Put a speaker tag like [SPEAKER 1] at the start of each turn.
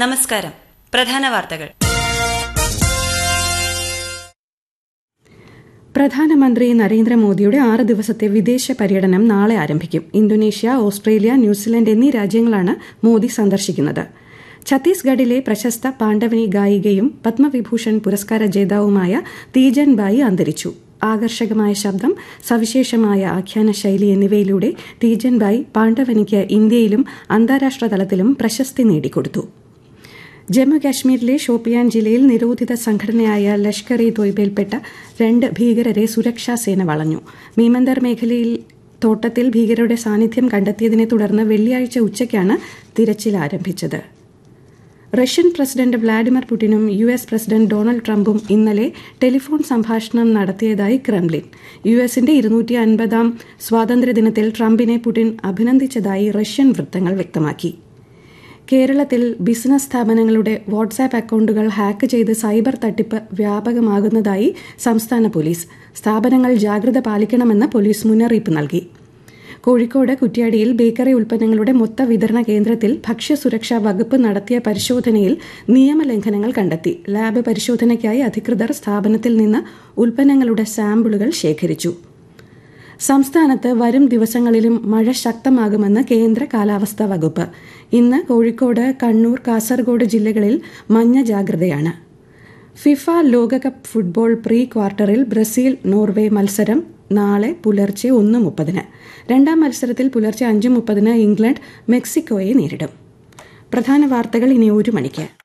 [SPEAKER 1] നമസ്കാരം പ്രധാന വാർത്തകൾ
[SPEAKER 2] പ്രധാനമന്ത്രി നരേന്ദ്രമോദിയുടെ ആറ് ദിവസത്തെ വിദേശ പര്യടനം നാളെ ആരംഭിക്കും ഇന്തോനേഷ്യ ഓസ്ട്രേലിയ ന്യൂസിലൻഡ് എന്നീ രാജ്യങ്ങളാണ് മോദി സന്ദർശിക്കുന്നത് ഛത്തീസ്ഗഡിലെ പ്രശസ്ത പാണ്ഡവനി ഗായികയും പത്മവിഭൂഷൺ പുരസ്കാര ജേതാവുമായ തീജൻ ബായി അന്തരിച്ചു ആകർഷകമായ ശബ്ദം സവിശേഷമായ ആഖ്യാന ശൈലി എന്നിവയിലൂടെ തീജൻ ബായി പാണ്ഡവനിക്ക് ഇന്ത്യയിലും അന്താരാഷ്ട്ര തലത്തിലും പ്രശസ്തി നേടിക്കൊടുത്തു ജമ്മു കാശ്മീരിലെ ഷോപ്പിയാൻ ജില്ലയിൽ നിരോധിത സംഘടനയായ ലഷ്കർ ഇ തൊയ്ബയിൽപ്പെട്ട രണ്ട് ഭീകരരെ സുരക്ഷാ സേന വളഞ്ഞു മീമന്ദർ മേഖലയിൽ തോട്ടത്തിൽ ഭീകരരുടെ സാന്നിധ്യം കണ്ടെത്തിയതിനെ തുടർന്ന് വെള്ളിയാഴ്ച ഉച്ചയ്ക്കാണ് തിരച്ചിൽ ആരംഭിച്ചത് റഷ്യൻ പ്രസിഡന്റ് വ്ളാഡിമിർ പുടിനും യു എസ് പ്രസിഡന്റ് ഡൊണാൾഡ് ട്രംപും ഇന്നലെ ടെലിഫോൺ സംഭാഷണം നടത്തിയതായി ക്രെംലിൻ യു എസിന്റെ ഇരുന്നൂറ്റി അൻപതാം സ്വാതന്ത്ര്യദിനത്തിൽ ട്രംപിനെ പുടിൻ അഭിനന്ദിച്ചതായി റഷ്യൻ വൃത്തങ്ങൾ വ്യക്തമാക്കി കേരളത്തിൽ ബിസിനസ് സ്ഥാപനങ്ങളുടെ വാട്സാപ്പ് അക്കൌണ്ടുകൾ ഹാക്ക് ചെയ്ത് സൈബർ തട്ടിപ്പ് വ്യാപകമാകുന്നതായി സംസ്ഥാന പോലീസ് സ്ഥാപനങ്ങൾ ജാഗ്രത പാലിക്കണമെന്ന് പോലീസ് മുന്നറിയിപ്പ് നൽകി കോഴിക്കോട് കുറ്റ്യാടിയിൽ ബേക്കറി ഉൽപ്പന്നങ്ങളുടെ മൊത്ത വിതരണ കേന്ദ്രത്തിൽ ഭക്ഷ്യസുരക്ഷാ വകുപ്പ് നടത്തിയ പരിശോധനയിൽ നിയമലംഘനങ്ങൾ കണ്ടെത്തി ലാബ് പരിശോധനയ്ക്കായി അധികൃതർ സ്ഥാപനത്തിൽ നിന്ന് ഉൽപ്പന്നങ്ങളുടെ സാമ്പിളുകൾ ശേഖരിച്ചു സംസ്ഥാനത്ത് വരും ദിവസങ്ങളിലും മഴ ശക്തമാകുമെന്ന് കേന്ദ്ര കാലാവസ്ഥാ വകുപ്പ് ഇന്ന് കോഴിക്കോട് കണ്ണൂർ കാസർഗോഡ് ജില്ലകളിൽ മഞ്ഞ ജാഗ്രതയാണ് ഫിഫ ലോകകപ്പ് ഫുട്ബോൾ പ്രീ ക്വാർട്ടറിൽ ബ്രസീൽ നോർവേ മത്സരം നാളെ പുലർച്ചെ ഒന്ന് മുപ്പതിന് രണ്ടാം മത്സരത്തിൽ പുലർച്ചെ അഞ്ച് മുപ്പതിന് ഇംഗ്ലണ്ട് മെക്സിക്കോയെ നേരിടും പ്രധാന വാർത്തകൾ ഇനി ഒരു മണിക്ക്